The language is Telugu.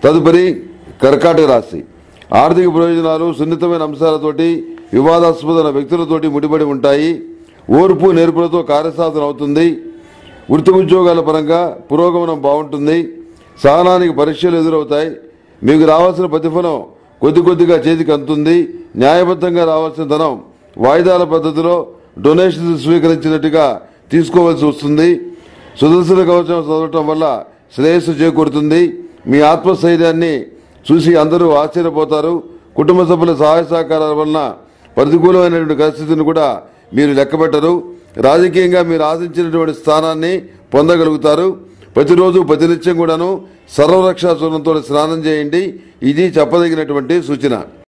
తదుపరి కర్కాటక రాశి ఆర్థిక ప్రయోజనాలు సున్నితమైన అంశాలతోటి వివాదాస్పద వ్యక్తులతోటి ముడిపడి ఉంటాయి ఓర్పు నేర్పులతో కార్యసాధన అవుతుంది వృత్తి ఉద్యోగాల పరంగా పురోగమనం బాగుంటుంది సహనానికి పరీక్షలు ఎదురవుతాయి మీకు రావాల్సిన ప్రతిఫలం కొద్ది కొద్దిగా చేతికి అందుతుంది న్యాయబద్ధంగా రావాల్సిన ధనం వాయిదాల పద్ధతిలో డొనేషన్స్ స్వీకరించినట్టుగా తీసుకోవాల్సి వస్తుంది సుదర్శన కవచం చదవటం వల్ల శ్రేయస్సు చేకూరుతుంది మీ ఆత్మస్థైర్యాన్ని చూసి అందరూ ఆశ్చర్యపోతారు కుటుంబ సభ్యుల సహాయ సహకారాల వలన ప్రతికూలమైనటువంటి పరిస్థితిని కూడా మీరు లెక్కబెట్టరు రాజకీయంగా మీరు ఆశించినటువంటి స్థానాన్ని పొందగలుగుతారు ప్రతిరోజు ప్రతినిత్యం కూడాను సర్వరక్షా సూర్యంతో స్నానం చేయండి ఇది చెప్పదగినటువంటి సూచన